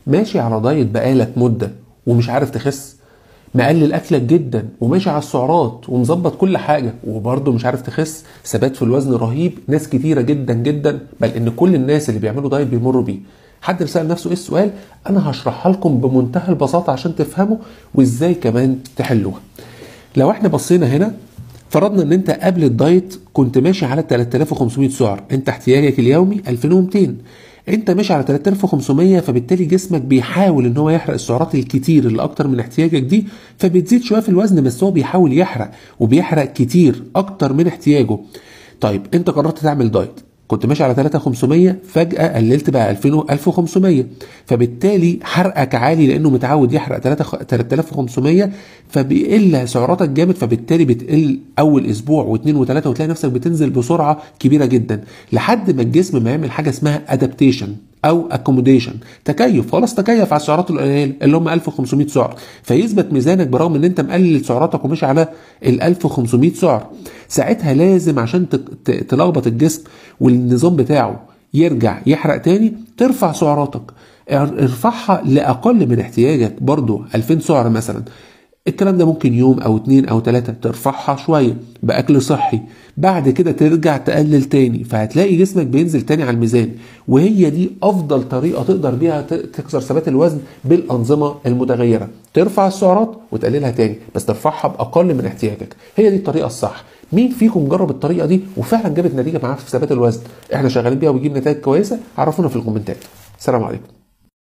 ماشي على دايت بقالك مده ومش عارف تخس مقلل اكلك جدا وماشي على السعرات ومظبط كل حاجه وبرضه مش عارف تخس ثبات في الوزن رهيب ناس كتيره جدا جدا بل ان كل الناس اللي بيعملوا دايت بيمروا بيه حد سأل نفسه ايه السؤال انا هشرحها لكم بمنتهى البساطه عشان تفهموا وازاي كمان تحلوها لو احنا بصينا هنا فرضنا ان انت قبل الدايت كنت ماشي على 3500 سعر انت احتياجك اليومي 2200 انت ماشي على 3500 فبالتالي جسمك بيحاول ان هو يحرق السعرات الكتير اللي اكتر من احتياجك دي فبتزيد شويه في الوزن بس هو بيحاول يحرق وبيحرق كتير اكتر من احتياجه طيب انت قررت تعمل دايت كنت ماشي على 3500 فجأة قللت بقى 2000 1500 فبالتالي حرقك عالي لأنه متعود يحرق 3500 فبيقل سعراتك جامد فبالتالي بتقل أول أسبوع واثنين وثلاثة وتلاقي نفسك بتنزل بسرعة كبيرة جدا لحد ما الجسم ما يعمل حاجة اسمها ادابتيشن او اكوموديشن تكيف خلاص تكيف على السعرات القليله اللي هم 1500 سعر فيثبت ميزانك برغم ان انت مقلل سعراتك ومش على ال 1500 سعر ساعتها لازم عشان تلخبط الجسم والنظام بتاعه يرجع يحرق تاني ترفع سعراتك ارفعها لاقل من احتياجك برضو 2000 سعر مثلا الكلام ده ممكن يوم او اتنين او تلاتة ترفعها شوية باكل صحي بعد كده ترجع تقلل تاني فهتلاقي جسمك بينزل تاني على الميزان وهي دي افضل طريقة تقدر بيها تكسر ثبات الوزن بالانظمة المتغيرة ترفع السعرات وتقللها تاني بس ترفعها باقل من احتياجك هي دي الطريقة الصح مين فيكم جرب الطريقة دي وفعلا جابت نتيجة معاه في ثبات الوزن احنا شغالين بيها وبيجيب نتائج كويسة عرفونا في الكومنتات سلام عليكم